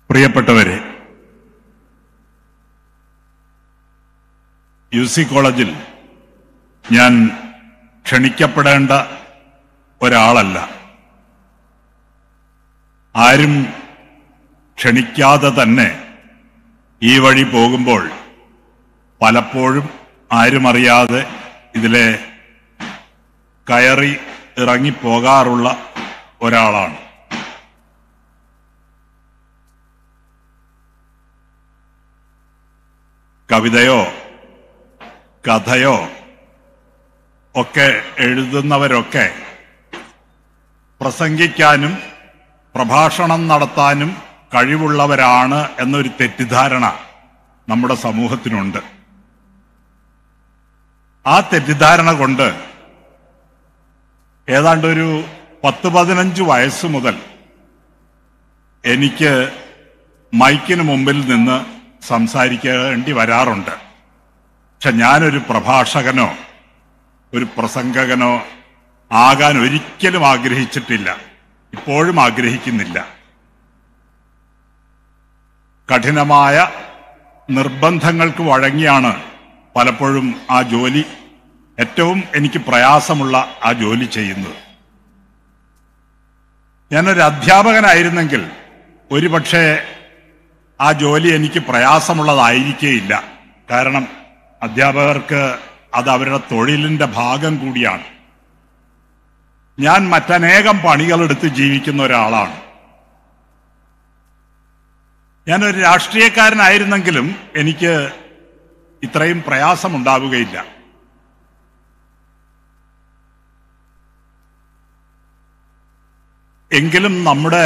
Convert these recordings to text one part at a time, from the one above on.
പ്രിയപ്പെട്ടവരെ U C കോളേജിൽ ഞാൻ ക്ഷണിക്കപ്പെടേണ്ട ഒരാളല്ല ആരും ക്ഷണിക്കാതെ തന്നെ ഈ വഴി പോകുമ്പോൾ പലപ്പോഴും ആരും അറിയാതെ ഇതിലെ കയറി ഇറങ്ങിപ്പോകാറുള്ള ഒരാളാണ് കവിതയോ കഥയോ ഒക്കെ എഴുതുന്നവരൊക്കെ പ്രസംഗിക്കാനും പ്രഭാഷണം നടത്താനും കഴിവുള്ളവരാണ് എന്നൊരു തെറ്റിദ്ധാരണ നമ്മുടെ സമൂഹത്തിനുണ്ട് ആ തെറ്റിദ്ധാരണ കൊണ്ട് ഏതാണ്ട് ഒരു പത്ത് പതിനഞ്ച് വയസ്സ് മുതൽ എനിക്ക് മൈക്കിന് മുമ്പിൽ നിന്ന് സംസാരിക്കേണ്ടി വരാറുണ്ട് പക്ഷെ ഞാനൊരു പ്രഭാഷകനോ ഒരു പ്രസംഗകനോ ആകാൻ ഒരിക്കലും ആഗ്രഹിച്ചിട്ടില്ല ഇപ്പോഴും ആഗ്രഹിക്കുന്നില്ല കഠിനമായ നിർബന്ധങ്ങൾക്ക് വഴങ്ങിയാണ് പലപ്പോഴും ആ ജോലി ഏറ്റവും എനിക്ക് പ്രയാസമുള്ള ആ ജോലി ചെയ്യുന്നത് ഞാനൊരു അധ്യാപകനായിരുന്നെങ്കിൽ ഒരുപക്ഷെ ആ ജോലി എനിക്ക് പ്രയാസമുള്ളതായിരിക്കേയില്ല കാരണം അധ്യാപകർക്ക് അത് അവരുടെ തൊഴിലിന്റെ ഭാഗം കൂടിയാണ് ഞാൻ മറ്റനേകം പണികളെടുത്ത് ജീവിക്കുന്ന ഒരാളാണ് ഞാനൊരു രാഷ്ട്രീയക്കാരനായിരുന്നെങ്കിലും എനിക്ക് ഇത്രയും പ്രയാസമുണ്ടാവുകയില്ല എങ്കിലും നമ്മുടെ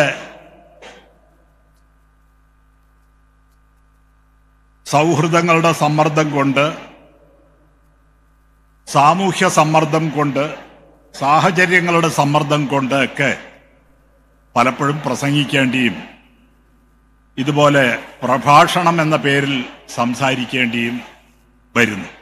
സൗഹൃദങ്ങളുടെ സമ്മർദ്ദം കൊണ്ട് സാമൂഹ്യ സമ്മർദ്ദം കൊണ്ട് സാഹചര്യങ്ങളുടെ സമ്മർദ്ദം കൊണ്ട് ഒക്കെ പലപ്പോഴും പ്രസംഗിക്കേണ്ടിയും ഇതുപോലെ പ്രഭാഷണം എന്ന പേരിൽ സംസാരിക്കേണ്ടിയും വരുന്നു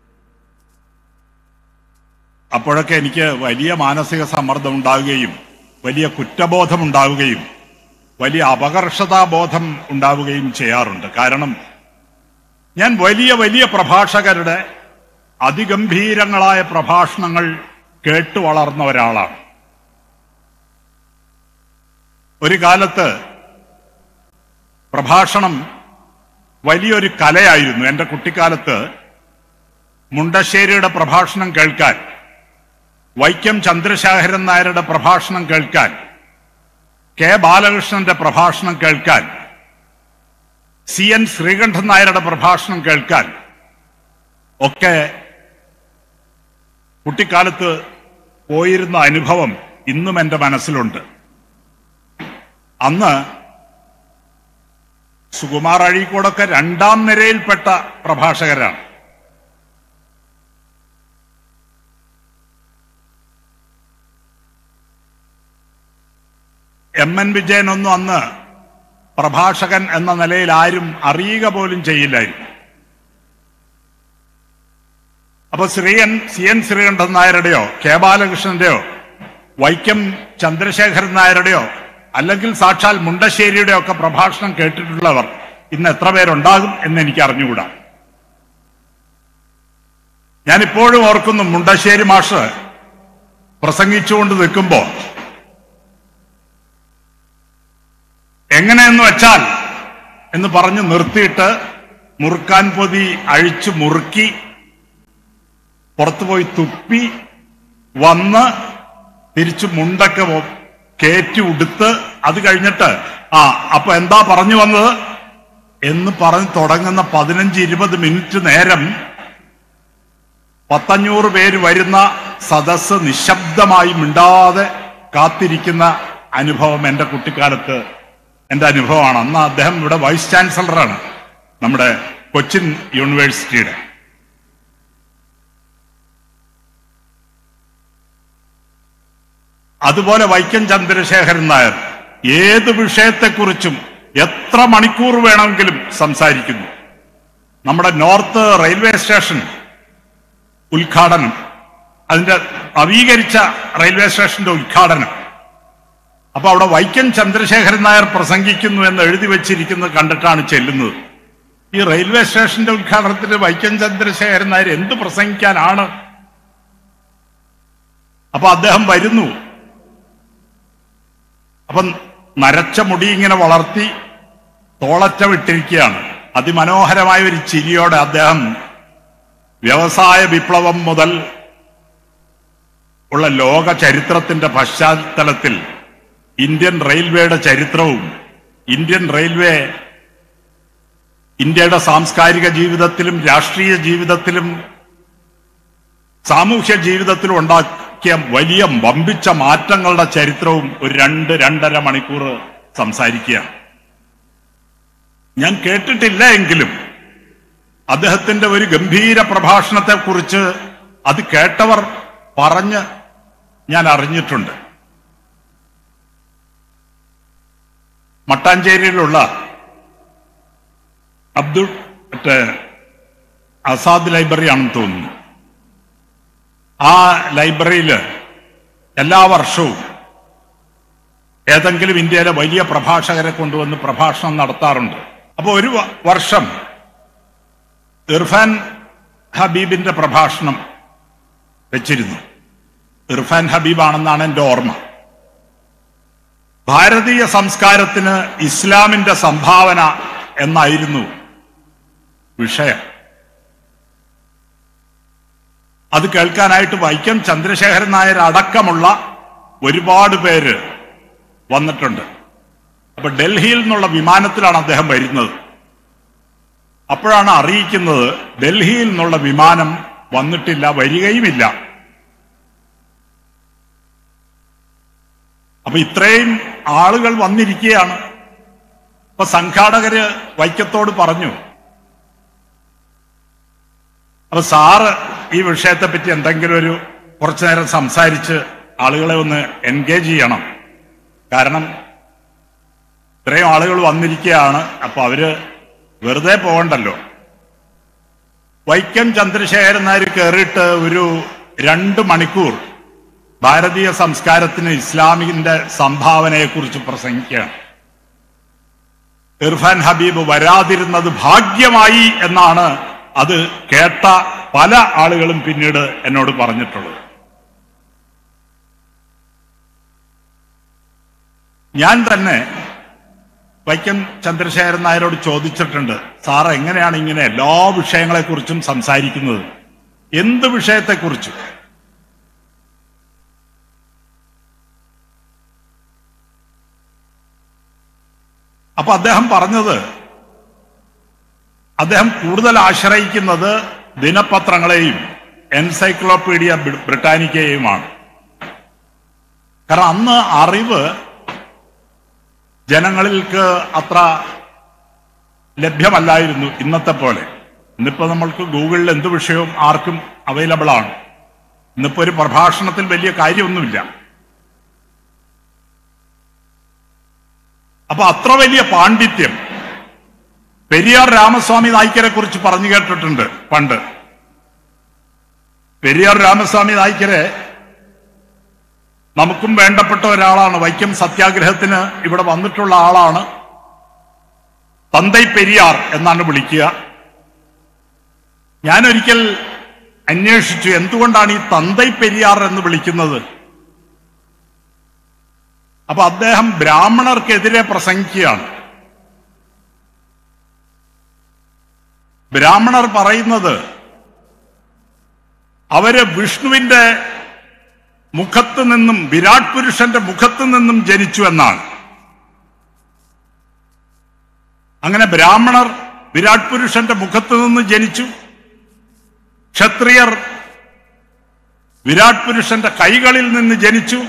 അപ്പോഴൊക്കെ എനിക്ക് വലിയ മാനസിക സമ്മർദ്ദം ഉണ്ടാവുകയും വലിയ കുറ്റബോധം ഉണ്ടാവുകയും വലിയ അപകർഷതാബോധം ഉണ്ടാവുകയും ചെയ്യാറുണ്ട് കാരണം ഞാൻ വലിയ വലിയ പ്രഭാഷകരുടെ അതിഗംഭീരങ്ങളായ പ്രഭാഷണങ്ങൾ കേട്ടു വളർന്ന ഒരാളാണ് ഒരു കാലത്ത് പ്രഭാഷണം വലിയൊരു കലയായിരുന്നു എൻ്റെ കുട്ടിക്കാലത്ത് മുണ്ടശ്ശേരിയുടെ പ്രഭാഷണം കേൾക്കാൻ വൈക്കം ചന്ദ്രശേഖരൻ നായരുടെ പ്രഭാഷണം കേൾക്കാൻ കെ ബാലകൃഷ്ണന്റെ പ്രഭാഷണം കേൾക്കാൻ സി എൻ ശ്രീകണ്ഠൻ നായരുടെ പ്രഭാഷണം കേൾക്കാൻ ഒക്കെ കുട്ടിക്കാലത്ത് പോയിരുന്ന അനുഭവം ഇന്നും എൻ്റെ മനസ്സിലുണ്ട് അന്ന് സുകുമാർ അഴീക്കോടൊക്കെ രണ്ടാം നിരയിൽപ്പെട്ട പ്രഭാഷകരാണ് എം എൻ വിജയനൊന്നും അന്ന് പ്രഭാഷകൻ എന്ന നിലയിൽ ആരും അറിയുക പോലും ചെയ്യില്ലായിരുന്നു അപ്പൊ Shri N C N Sreekantan നായരുടെയോ കെ ബാലകൃഷ്ണന്റെയോ വൈക്കം ചന്ദ്രശേഖരൻ നായരുടെയോ അല്ലെങ്കിൽ സാക്ഷാൽ മുണ്ടശ്ശേരിയുടെ ഒക്കെ പ്രഭാഷണം കേട്ടിട്ടുള്ളവർ ഇന്ന് എത്ര പേരുണ്ടാകും എന്ന് എനിക്ക് അറിഞ്ഞുകൂടാ ഞാൻ ഇപ്പോഴും ഓർക്കുന്നു മുണ്ടശ്ശേരി മാഷ് പ്രസംഗിച്ചുകൊണ്ട് നിൽക്കുമ്പോ എങ്ങനെയെന്ന് വെച്ചാൽ എന്ന് പറഞ്ഞ് നിർത്തിയിട്ട് മുറുക്കാൻ പൊതി അഴിച്ചു മുറുക്കി പുറത്തുപോയി തുപ്പി വന്ന് തിരിച്ചു മുണ്ടൊക്കെ വ- കയറ്റി ഉടുത്ത് അത് കഴിഞ്ഞിട്ട് ആ അപ്പൊ എന്താ പറഞ്ഞു വന്നത് എന്ന് പറഞ്ഞ് തുടങ്ങുന്ന പതിനഞ്ച് ഇരുപത് മിനിറ്റ് നേരം പത്തഞ്ഞൂറ് പേര് വരുന്ന സദസ്സ് നിശബ്ദമായി മിണ്ടാതെ കാത്തിരിക്കുന്ന അനുഭവം എൻ്റെ കുട്ടിക്കാലത്ത് എൻ്റെ അനുഭവമാണ് അന്ന് അദ്ദേഹം ഇവിടെ വൈസ് ചാൻസലറാണ് നമ്മുടെ കൊച്ചിൻ യൂണിവേഴ്സിറ്റിയുടെ അതുപോലെ വൈക്കം ചന്ദ്രശേഖരൻ നായർ ഏത് വിഷയത്തെക്കുറിച്ചും എത്ര മണിക്കൂർ വേണമെങ്കിലും സംസാരിക്കുന്നു നമ്മുടെ നോർത്ത് റെയിൽവേ സ്റ്റേഷൻ ഉദ്ഘാടനം അതിന്റെ നവീകരിച്ച റെയിൽവേ സ്റ്റേഷന്റെ ഉദ്ഘാടനം അപ്പൊ അവിടെ വൈക്കം ചന്ദ്രശേഖരൻ നായർ പ്രസംഗിക്കുന്നു എന്ന് എഴുതി വെച്ചിരിക്കുന്നത് കണ്ടിട്ടാണ് ചെല്ലുന്നത് ഈ റെയിൽവേ സ്റ്റേഷന്റെ ഉദ്ഘാടനത്തിന് വൈക്കം ചന്ദ്രശേഖരൻ നായർ എന്ത് പ്രസംഗിക്കാനാണ് അപ്പൊ അദ്ദേഹം വരുന്നു അപ്പം നരച്ച മുടി ഇങ്ങനെ വളർത്തി തോളറ്റ വിട്ടിരിക്കുകയാണ് അതിമനോഹരമായ ഒരു ചിരിയോടെ അദ്ദേഹം വ്യവസായ വിപ്ലവം മുതൽ ഉള്ള ലോക ചരിത്രത്തിന്റെ പശ്ചാത്തലത്തിൽ ഇന്ത്യൻ റെയിൽവേയുടെ ചരിത്രവും ഇന്ത്യൻ റെയിൽവേ ഇന്ത്യയുടെ സാംസ്കാരിക ജീവിതത്തിലും രാഷ്ട്രീയ ജീവിതത്തിലും സാമൂഹ്യ ജീവിതത്തിലും ഉണ്ടാക്കിയ വലിയ വമ്പിച്ച മാറ്റങ്ങളുടെ ചരിത്രവും ഒരു രണ്ട് രണ്ടര മണിക്കൂർ സംസാരിക്കുകയാണ് ഞാൻ കേട്ടിട്ടില്ല എങ്കിലും അദ്ദേഹത്തിന്റെ ഒരു ഗംഭീര പ്രഭാഷണത്തെ കുറിച്ച് അത് കേട്ടവർ പറഞ്ഞ് ഞാൻ അറിഞ്ഞിട്ടുണ്ട് മട്ടാഞ്ചേരിയിലുള്ള അബ്ദുൾ മറ്റേ ആസാദ് ലൈബ്രറി ആണെന്ന് തോന്നുന്നു ആ ലൈബ്രറിയിൽ എല്ലാ വർഷവും ഏതെങ്കിലും ഇന്ത്യയിലെ വലിയ പ്രഭാഷകരെ കൊണ്ടുവന്ന് പ്രഭാഷണം നടത്താറുണ്ട് അപ്പോൾ ഒരു വ- വർഷം ഇർഫാൻ ഹബീബിന്റെ പ്രഭാഷണം വെച്ചിരുന്നു ഇർഫാൻ ഹബീബാണെന്നാണ് എൻ്റെ ഓർമ്മ ഭാരതീയ സംസ്കാരത്തിന് ഇസ്ലാമിന്റെ സംഭാവന എന്നായിരുന്നു വിഷയം അത് കേൾക്കാനായിട്ട് വൈക്കം ചന്ദ്രശേഖരൻ നായർ അടക്കമുള്ള ഒരുപാട് പേര് വന്നിട്ടുണ്ട് അപ്പൊ ഡൽഹിയിൽ നിന്നുള്ള വിമാനത്തിലാണ് അദ്ദേഹം വരുന്നത് അപ്പോഴാണ് അറിയിക്കുന്നത് ഡൽഹിയിൽ നിന്നുള്ള വിമാനം വന്നിട്ടില്ല വരികയുമില്ല അപ്പൊ ഇത്രയും ആളുകൾ വന്നിരിക്കുകയാണ് അപ്പൊ സംഘാടകര് വൈക്കത്തോട് പറഞ്ഞു അപ്പൊ സാറ് ഈ വിഷയത്തെ പറ്റി എന്തെങ്കിലും ഒരു കുറച്ചു നേരം സംസാരിച്ച് ആളുകളെ ഒന്ന് എൻഗേജ് ചെയ്യണം കാരണം ഇത്രയും ആളുകൾ വന്നിരിക്കുകയാണ് അപ്പൊ അവര് വെറുതെ പോകണ്ടല്ലോ വൈക്കം ചന്ദ്രശേഖരൻ നായർ കയറിയിട്ട് ഒരു രണ്ട് മണിക്കൂർ ഭാരതീയ സംസ്കാരത്തിന് ഇസ്ലാമിന്റെ സംഭാവനയെക്കുറിച്ച് പ്രസംഗിക്കുകയാണ് ഇർഫാൻ ഹബീബ് വരാതിരുന്നത് ഭാഗ്യമായി എന്നാണ് അത് കേട്ട പല ആളുകളും പിന്നീട് എന്നോട് പറഞ്ഞിട്ടുള്ളത് ഞാൻ തന്നെ വൈക്കം ചന്ദ്രശേഖരൻ നായരോട് ചോദിച്ചിട്ടുണ്ട് സാർ എങ്ങനെയാണ് ഇങ്ങനെ എല്ലാ വിഷയങ്ങളെക്കുറിച്ചും സംസാരിക്കുന്നത് എന്ത് വിഷയത്തെക്കുറിച്ചും അപ്പൊ അദ്ദേഹം പറഞ്ഞത് അദ്ദേഹം കൂടുതൽ ആശ്രയിക്കുന്നത് ദിനപത്രങ്ങളെയും എൻസൈക്ലോപീഡിയ ബ്രി- ബ്രിട്ടാനിക്കയെയുമാണ് കാരണം അന്ന് അറിവ് ജനങ്ങൾക്ക് അത്ര ലഭ്യമല്ലായിരുന്നു ഇന്നത്തെ പോലെ ഇന്നിപ്പോ നമ്മൾക്ക് ഗൂഗിളിൽ എന്ത് വിഷയവും ആർക്കും അവൈലബിൾ ആണ് ഇന്നിപ്പോ ഒരു പ്രഭാഷണത്തിൽ വലിയ കാര്യമൊന്നുമില്ല അപ്പൊ അത്ര വലിയ പാണ്ഡിത്യം പെരിയാർ രാമസ്വാമി നായ്ക്കരെ കുറിച്ച് പറഞ്ഞു കേട്ടിട്ടുണ്ട് പണ്ട് പെരിയാർ രാമസ്വാമി നായ്ക്കരെ നമുക്കും വേണ്ടപ്പെട്ട ഒരാളാണ് വൈക്കം സത്യാഗ്രഹത്തിന് ഇവിടെ വന്നിട്ടുള്ള ആളാണ് തന്തൈ പെരിയാർ എന്നാണ് വിളിക്കുക ഞാനൊരിക്കൽ അന്വേഷിച്ചു എന്തുകൊണ്ടാണ് ഈ തന്തൈ പെരിയാർ എന്ന് വിളിക്കുന്നത് അപ്പൊ അദ്ദേഹം ബ്രാഹ്മണർക്കെതിരെ പ്രസംഗിക്കുകയാണ് ബ്രാഹ്മണർ പറയുന്നത് അവര് വിഷ്ണുവിന്റെ മുഖത്ത് നിന്നും വിരാട് പുരുഷന്റെ മുഖത്ത് നിന്നും ജനിച്ചു എന്നാണ് അങ്ങനെ ബ്രാഹ്മണർ വിരാട് പുരുഷന്റെ മുഖത്ത് നിന്ന് ജനിച്ചു ക്ഷത്രിയർ വിരാട് പുരുഷന്റെ കൈകളിൽ നിന്ന് ജനിച്ചു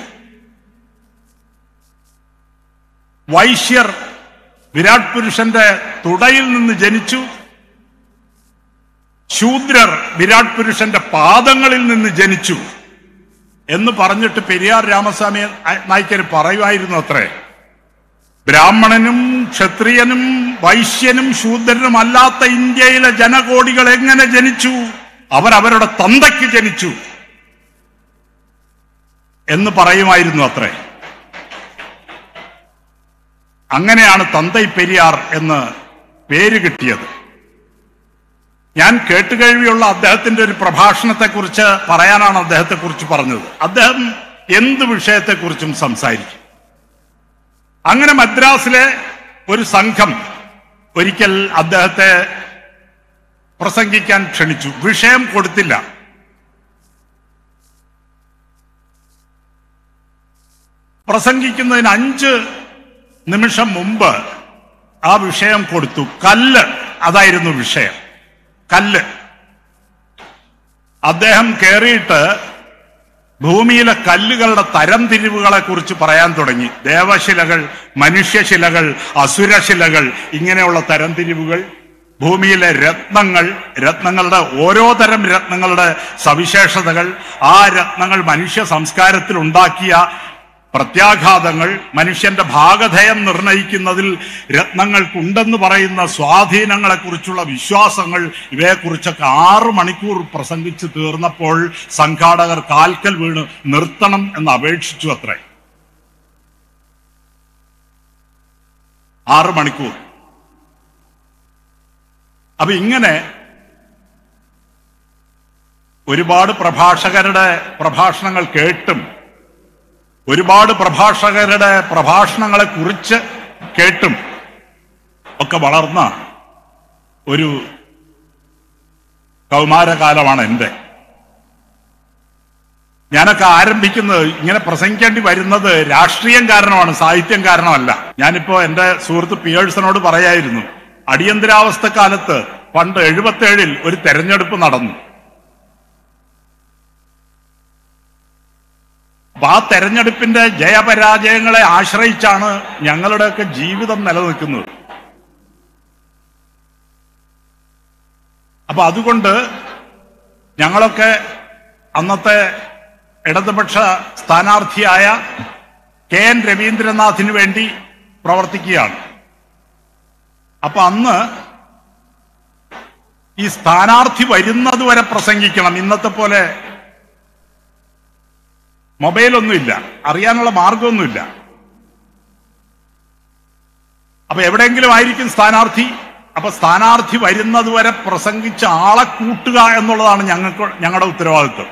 വൈശ്യർ വിരാട് പുരുഷന്റെ തുടയിൽ നിന്ന് ജനിച്ചു ശൂദ്രർ വിരാട് പുരുഷന്റെ പാദങ്ങളിൽ നിന്ന് ജനിച്ചു എന്ന് പറഞ്ഞിട്ട് പെരിയാർ രാമസ്വാമി നായ്ക്കർ പറയുമായിരുന്നു അത്രേ ബ്രാഹ്മണനും ക്ഷത്രിയനും വൈശ്യനും ശൂദ്രനും അല്ലാത്ത ഇന്ത്യയിലെ ജനകോടികൾ എങ്ങനെ ജനിച്ചു അവരവരുടെ തന്തയ്ക്ക് ജനിച്ചു എന്ന് പറയുമായിരുന്നു അത്രേ അങ്ങനെയാണ് തന്തൈ പെരിയാർ എന്ന് പേര് കിട്ടിയത് ഞാൻ കേട്ടുകഴിവിയുള്ള അദ്ദേഹത്തിന്റെ ഒരു പ്രഭാഷണത്തെക്കുറിച്ച് പറയാനാണ് അദ്ദേഹത്തെക്കുറിച്ച് പറഞ്ഞത് അദ്ദേഹം എന്ത് വിഷയത്തെക്കുറിച്ചും സംസാരിക്കും അങ്ങനെ മദ്രാസിലെ ഒരു സംഘം ഒരിക്കൽ അദ്ദേഹത്തെ പ്രസംഗിക്കാൻ ക്ഷണിച്ചു വിഷയം കൊടുത്തില്ല പ്രസംഗിക്കുന്നതിന് അഞ്ച് നിമിഷം മുമ്പ് ആ വിഷയം കൊടുത്തു കല്ല് അതായിരുന്നു വിഷയം കല്ല് അദ്ദേഹം കയറിയിട്ട് ഭൂമിയിലെ കല്ലുകളുടെ തരംതിരിവുകളെ കുറിച്ച് പറയാൻ തുടങ്ങി ദേവശിലകൾ മനുഷ്യശിലകൾ അസുരശിലകൾ ഇങ്ങനെയുള്ള തരംതിരിവുകൾ ഭൂമിയിലെ രത്നങ്ങൾ രത്നങ്ങളുടെ ഓരോ തരം രത്നങ്ങളുടെ സവിശേഷതകൾ ആ രത്നങ്ങൾ മനുഷ്യ സംസ്കാരത്തിൽ ഉണ്ടാക്കിയ പ്രത്യാഘാതങ്ങൾ മനുഷ്യന്റെ ഭാഗധേയം നിർണയിക്കുന്നതിൽ രത്നങ്ങൾക്കുണ്ടെന്ന് പറയുന്ന സ്വാധീനങ്ങളെ കുറിച്ചുള്ള വിശ്വാസങ്ങൾ ഇവയെക്കുറിച്ചൊക്കെ ആറ് മണിക്കൂർ പ്രസംഗിച്ച് തീർന്നപ്പോൾ സംഘാടകർ കാൽക്കൽ വീണ് നിർത്തണം എന്ന് അപേക്ഷിച്ചു അത്രേ ആറ് മണിക്കൂർ അപ്പൊ ഇങ്ങനെ ഒരുപാട് പ്രഭാഷകരുടെ പ്രഭാഷണങ്ങൾ കേട്ടും ഒരുപാട് പ്രഭാഷകരുടെ പ്രഭാഷണങ്ങളെ കുറിച്ച് കേട്ടും ഒക്കെ വളർന്ന ഒരു കൗമാരകാലമാണ് എൻ്റെ ഞാനൊക്കെ ആരംഭിക്കുന്നത് ഇങ്ങനെ പ്രസംഗിക്കേണ്ടി വരുന്നത് രാഷ്ട്രീയം കാരണമാണ് സാഹിത്യം കാരണമല്ല ഞാനിപ്പോ എന്റെ സുഹൃത്ത് പിയേഴ്സനോട് പറയായിരുന്നു അടിയന്തരാവസ്ഥ കാലത്ത് പണ്ട് എഴുപത്തേഴിൽ ഒരു തെരഞ്ഞെടുപ്പ് നടന്നു അപ്പൊ ആ തെരഞ്ഞെടുപ്പിന്റെ ജയപരാജയങ്ങളെ ആശ്രയിച്ചാണ് ഞങ്ങളുടെയൊക്കെ ജീവിതം നിലനിൽക്കുന്നത് അപ്പൊ അതുകൊണ്ട് ഞങ്ങളൊക്കെ അന്നത്തെ ഇടതുപക്ഷ സ്ഥാനാർത്ഥിയായ കെ എൻ രവീന്ദ്രനാഥിന് വേണ്ടി പ്രവർത്തിക്കുകയാണ് അപ്പൊ അന്ന് ഈ സ്ഥാനാർത്ഥി വരുന്നത് വരെ പ്രസംഗിക്കണം ഇന്നത്തെ പോലെ മൊബൈലൊന്നുമില്ല അറിയാനുള്ള മാർഗമൊന്നുമില്ല അപ്പൊ എവിടെയെങ്കിലും ആയിരിക്കും സ്ഥാനാർത്ഥി അപ്പൊ സ്ഥാനാർത്ഥി വരുന്നത് വരെ പ്രസംഗിച്ച ആളെ കൂട്ടുക എന്നുള്ളതാണ് ഞങ്ങൾക്ക് ഞങ്ങളുടെ ഉത്തരവാദിത്വം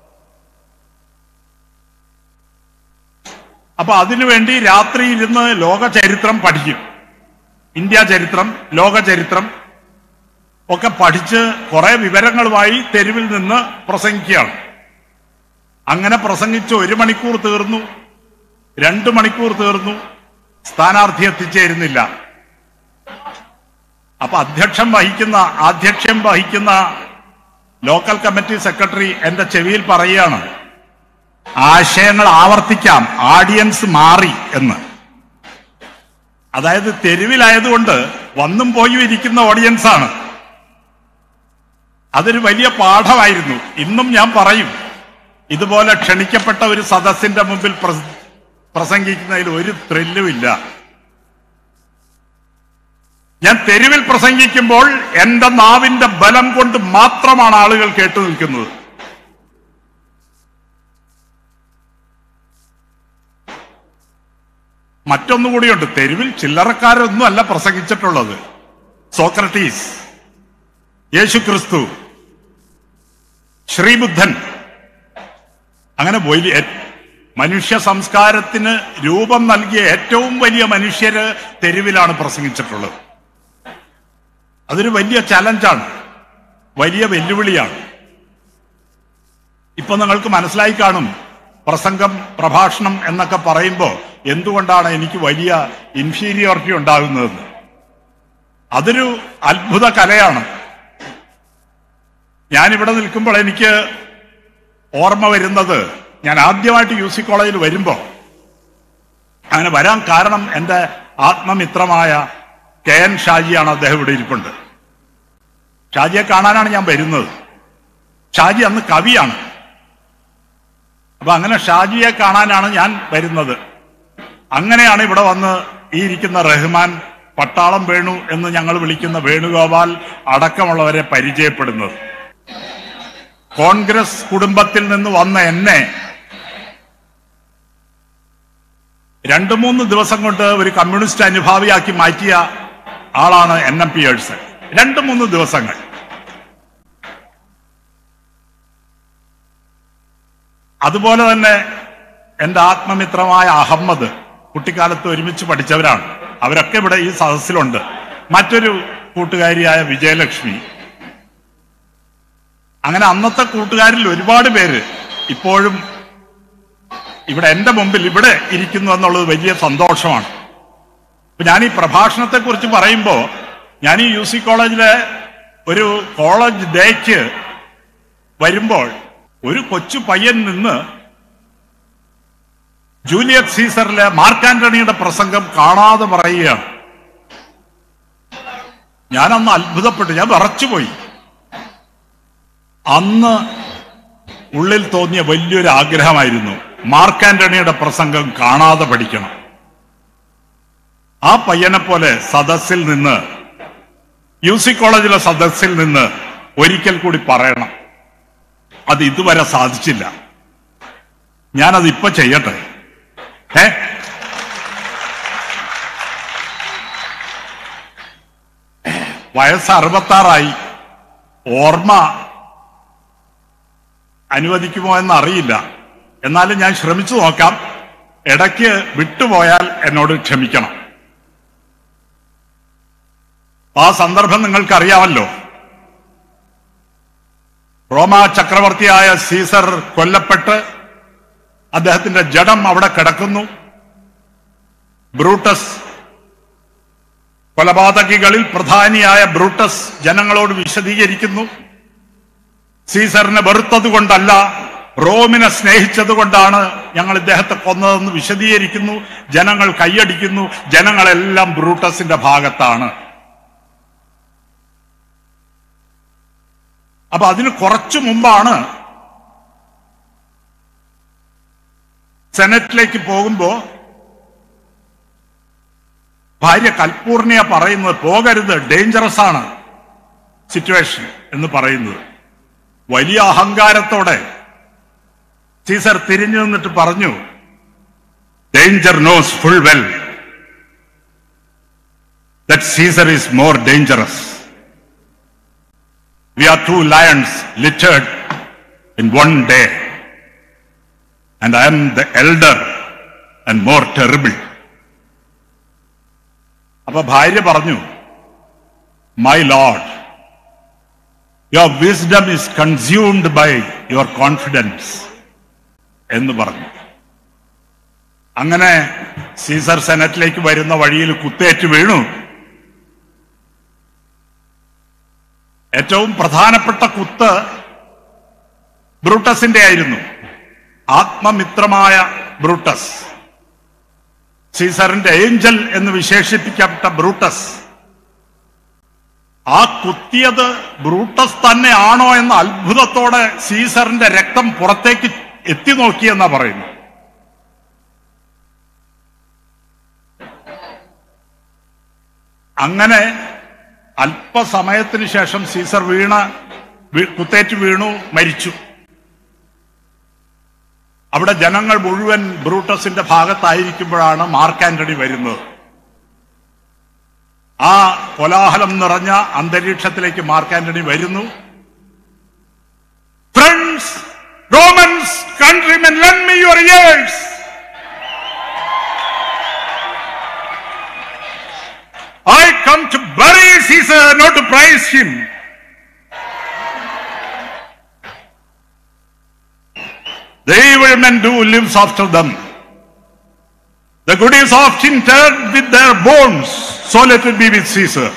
അപ്പൊ അതിനുവേണ്ടി രാത്രി ഇരുന്ന് ലോക ചരിത്രം പഠിക്കും ഇന്ത്യ ചരിത്രം ലോക ചരിത്രം ഒക്കെ പഠിച്ച് കുറെ വിവരങ്ങളുമായി തെരുവിൽ നിന്ന് പ്രസംഗിക്കുകയാണ് അങ്ങനെ പ്രസംഗിച്ച് ഒരു മണിക്കൂർ തീർന്നു രണ്ടു മണിക്കൂർ തീർന്നു സ്ഥാനാർത്ഥി എത്തിച്ചേരുന്നില്ല അപ്പൊ അധ്യക്ഷം വഹിക്കുന്ന ആധ്യക്ഷം വഹിക്കുന്ന ലോക്കൽ കമ്മിറ്റി സെക്രട്ടറി എന്റെ ചെവിയിൽ പറയുകയാണ് ആശയങ്ങൾ ആവർത്തിക്കാം ആഡിയൻസ് മാറി എന്ന് അതായത് തെരുവിലായതുകൊണ്ട് വന്നും പോയും ഇരിക്കുന്ന ഓഡിയൻസ് ആണ് അതൊരു വലിയ പാഠമായിരുന്നു ഇന്നും ഞാൻ പറയും ഇതുപോലെ ക്ഷണിക്കപ്പെട്ട ഒരു സദസ്സിന്റെ മുമ്പിൽ പ്രസ- പ്രസംഗിക്കുന്നതിൽ ഒരു ത്രില്ലും ഇല്ല ഞാൻ തെരുവിൽ പ്രസംഗിക്കുമ്പോൾ എന്റെ നാവിന്റെ ബലം കൊണ്ട് മാത്രമാണ് ആളുകൾ കേട്ടു നിൽക്കുന്നത് മറ്റൊന്നുകൂടിയുണ്ട് തെരുവിൽ ചില്ലറക്കാരൊന്നും അല്ല പ്രസംഗിച്ചിട്ടുള്ളത് സോക്രട്ടീസ് യേശുക്രിസ്തു ശ്രീബുദ്ധൻ അങ്ങനെ വലിയ മനുഷ്യ സംസ്കാരത്തിന് രൂപം നൽകിയ ഏറ്റവും വലിയ മനുഷ്യര് തെരുവിലാണ് പ്രസംഗിച്ചിട്ടുള്ളത് അതൊരു വലിയ ചലഞ്ചാണ് വലിയ വെല്ലുവിളിയാണ് ഇപ്പൊ നിങ്ങൾക്ക് മനസ്സിലായി കാണും പ്രസംഗം പ്രഭാഷണം എന്നൊക്കെ പറയുമ്പോൾ എന്തുകൊണ്ടാണ് എനിക്ക് വലിയ ഇൻഫീരിയോറിറ്റി ഉണ്ടാകുന്നതെന്ന് അതൊരു അത്ഭുത കലയാണ് ഞാനിവിടെ നിൽക്കുമ്പോൾ എനിക്ക് ഓർമ്മ വരുന്നത് ഞാൻ ആദ്യമായിട്ട് യു സി കോളേജിൽ വരുമ്പോൾ അങ്ങനെ വരാൻ കാരണം എൻ്റെ ആത്മമിത്രമായ കെ എൻ ഷാജിയാണ് അദ്ദേഹം ഇവിടെ ഇരിപ്പുണ്ട് ഷാജിയെ കാണാനാണ് ഞാൻ വരുന്നത് ഷാജി അന്ന് കവിയാണ് അപ്പൊ അങ്ങനെ ഷാജിയെ കാണാനാണ് ഞാൻ വരുന്നത് അങ്ങനെയാണ് ഇവിടെ വന്ന് ഈ ഇരിക്കുന്ന റഹ്മാൻ പട്ടാളം വേണു എന്ന് ഞങ്ങൾ വിളിക്കുന്ന വേണുഗോപാൽ അടക്കമുള്ളവരെ പരിചയപ്പെടുന്നത് കോൺഗ്രസ് കുടുംബത്തിൽ നിന്ന് വന്ന എന്നെ രണ്ടു മൂന്ന് ദിവസം കൊണ്ട് ഒരു കമ്മ്യൂണിസ്റ്റ് അനുഭാവിയാക്കി മാറ്റിയ ആളാണ് എൻ എം പി ഏഴ്സൺ രണ്ടു മൂന്ന് ദിവസങ്ങൾ അതുപോലെ തന്നെ എന്റെ ആത്മമിത്രമായ അഹമ്മദ് കുട്ടിക്കാലത്ത് ഒരുമിച്ച് പഠിച്ചവരാണ് അവരൊക്കെ ഇവിടെ ഈ സദസ്സിലുണ്ട് മറ്റൊരു കൂട്ടുകാരിയായ വിജയലക്ഷ്മി അങ്ങനെ അന്നത്തെ കൂട്ടുകാരിൽ ഒരുപാട് പേര് ഇപ്പോഴും ഇവിടെ എന്റെ മുമ്പിൽ ഇവിടെ ഇരിക്കുന്നു എന്നുള്ളത് വലിയ സന്തോഷമാണ് അപ്പൊ ഞാൻ ഈ പ്രഭാഷണത്തെ കുറിച്ച് പറയുമ്പോ ഞാൻ ഈ യു സി കോളേജിലെ ഒരു കോളേജ് ഡേക്ക് വരുമ്പോൾ ഒരു കൊച്ചു പയ്യൻ നിന്ന് ജൂലിയറ്റ് സീസറിലെ മാർക്ക് ആന്റണിയുടെ പ്രസംഗം കാണാതെ പറയുകയാണ് ഞാൻ അന്ന് അത്ഭുതപ്പെട്ടു ഞാൻ വിറച്ചുപോയി അന്ന് ഉള്ളിൽ തോന്നിയ വലിയൊരു ആഗ്രഹമായിരുന്നു മാർക്ക് ആന്റണിയുടെ പ്രസംഗം കാണാതെ പഠിക്കണം ആ പയ്യനെ പോലെ സദസ്സിൽ നിന്ന് യു സി കോളേജിലെ സദസ്സിൽ നിന്ന് ഒരിക്കൽ കൂടി പറയണം അത് ഇതുവരെ സാധിച്ചില്ല ഞാനത് ഇപ്പൊ ചെയ്യട്ടെ ഏ വയസ്സ് അറുപത്താറായി ഓർമ്മ അനുവദിക്കുമോ എന്നറിയില്ല എന്നാലും ഞാൻ ശ്രമിച്ചു നോക്കാം ഇടയ്ക്ക് വിട്ടുപോയാൽ എന്നോട് ക്ഷമിക്കണം ആ സന്ദർഭം നിങ്ങൾക്കറിയാമല്ലോ റോമ ചക്രവർത്തിയായ സീസർ കൊല്ലപ്പെട്ട് അദ്ദേഹത്തിന്റെ ജഡം അവിടെ കിടക്കുന്നു ബ്രൂട്ടസ് കൊലപാതകികളിൽ പ്രധാനിയായ ബ്രൂട്ടസ് ജനങ്ങളോട് വിശദീകരിക്കുന്നു സീസറിനെ വെറുത്തതുകൊണ്ടല്ല റോമിനെ സ്നേഹിച്ചതുകൊണ്ടാണ് ഞങ്ങൾ ഇദ്ദേഹത്തെ കൊന്നതെന്ന് വിശദീകരിക്കുന്നു ജനങ്ങൾ കൈയടിക്കുന്നു ജനങ്ങളെല്ലാം ബ്രൂട്ടസിന്റെ ഭാഗത്താണ് അപ്പൊ അതിന് കുറച്ചു മുമ്പാണ് സെനറ്റിലേക്ക് പോകുമ്പോ ഭാര്യ കൽപൂർണിയ പറയുന്നത് പോകരുത് ഡേഞ്ചറസ് ആണ് സിറ്റുവേഷൻ എന്ന് പറയുന്നത് വലിയ അഹങ്കാരത്തോടെ സീസർ തിരിഞ്ഞു നിന്നിട്ട് പറഞ്ഞു danger knows full well that Caesar is more dangerous We are two lions littered in one day. And I am the elder and more terrible. അപ്പൊ ഭാര്യ പറഞ്ഞു my lord your wisdom is consumed by your confidence എന്ന് പറഞ്ഞു അങ്ങനെ Caesar സെനറ്റിലേക്ക് വരുന്ന വഴിയിൽ കുത്തേറ്റ് വീണു ഏറ്റവും പ്രധാനപ്പെട്ട കുത്ത് ബ്രൂട്ടസിന്റെ ആയിരുന്നു ആത്മമിത്രമായ ബ്രൂട്ടസ് സീസറിന്റെ ഏഞ്ചൽ എന്ന് വിശേഷിപ്പിക്കപ്പെട്ട ബ്രൂട്ടസ് ആ കുത്തിയത് ബ്രൂട്ടസ് തന്നെ ആണോ എന്ന അത്ഭുതത്തോടെ സീസറിന്റെ രക്തം പുറത്തേക്ക് എത്തി നോക്കിയെന്നാ പറയുന്നു അങ്ങനെ അല്പസമയത്തിന് ശേഷം സീസർ വീണ വീ- കുത്തേറ്റ് വീണു മരിച്ചു അവിടെ ജനങ്ങൾ മുഴുവൻ ബ്രൂട്ടസിന്റെ ഭാഗത്തായിരിക്കുമ്പോഴാണ് മാർക്ക് ആന്റണി വരുന്നത് ആ കോലാഹലം നിറഞ്ഞ അന്തരീക്ഷത്തിലേക്ക് മാർക്ക് ആന്റണി വരുന്നു friends Romans countrymen lend me your ears I come to bury Caesar, not to praise him. The evil men do lives after them. The good is oft interred with their bones, so let it be with Caesar.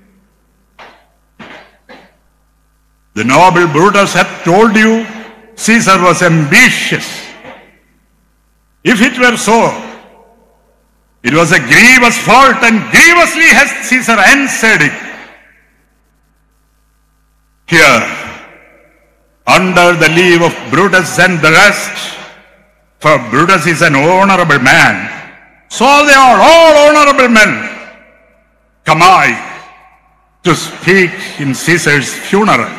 The noble Brutus hath told you Caesar was ambitious. If it were so, it was a grievous fault, and grievously has Caesar answered it. Here, under the leave of Brutus and the rest, for Brutus is an honorable man, so they are all honorable men. Come I to speak in Caesar's funeral.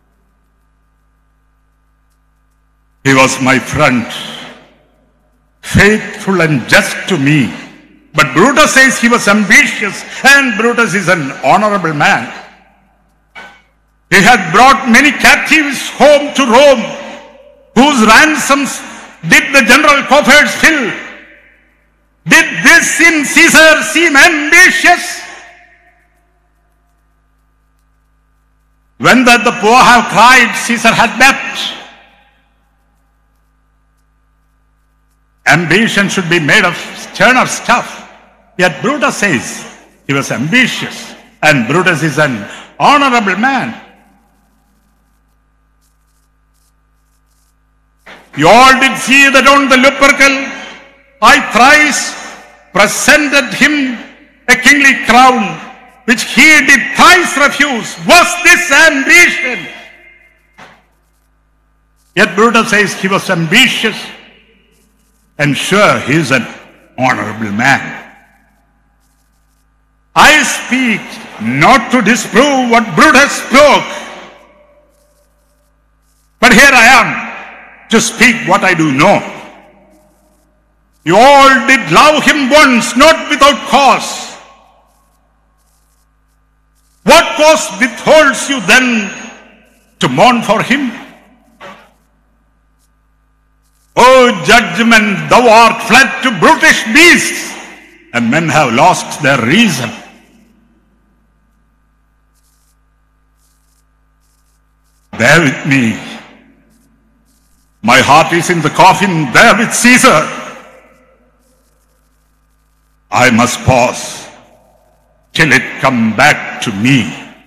He was my friend, faithful and just to me. But Brutus says he was ambitious, and Brutus is an honorable man. He had brought many captives home to Rome, whose ransoms did the general coffers fill. Did this in Caesar seem ambitious? When that the poor have cried, Caesar had wept. Ambition should be made of sterner stuff. Yet Brutus says he was ambitious, and Brutus is an honorable man. You all did see that on the Lupercal I thrice presented him a kingly crown, which he did thrice refuse. Was this ambition? Yet Brutus says he was ambitious, and sure he is an honorable man. I speak not to disprove what Brutus spoke, but here I am to speak what I do know. You all did love him once, not without cause. What cause withholds you then to mourn for him? O judgment, thou art fled to brutish beasts, and men have lost their reason. Bear with me. My heart is in the coffin there with Caesar. I must pause till it come back to me.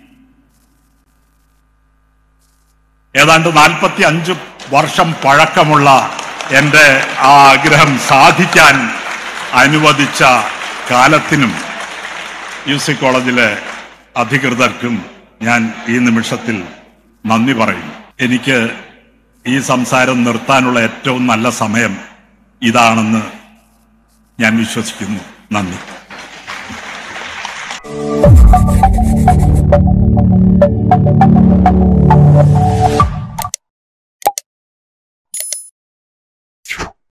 ഏതാണ്ട് നാൽപ്പത്തി അഞ്ച് വർഷം പഴക്കമുള്ള എൻ്റെ ആ ആഗ്രഹം സാധിക്കാൻ അനുവദിച്ച കാലത്തിനും യു സി കോളേജിലെ അധികൃതർക്കും ഞാൻ ഈ നിമിഷത്തിൽ നന്ദി പറയും എനിക്ക് ഈ സംസാരം നിർത്താനുള്ള ഏറ്റവും നല്ല സമയം ഇതാണെന്ന് ഞാൻ വിശ്വസിക്കുന്നു നന്ദി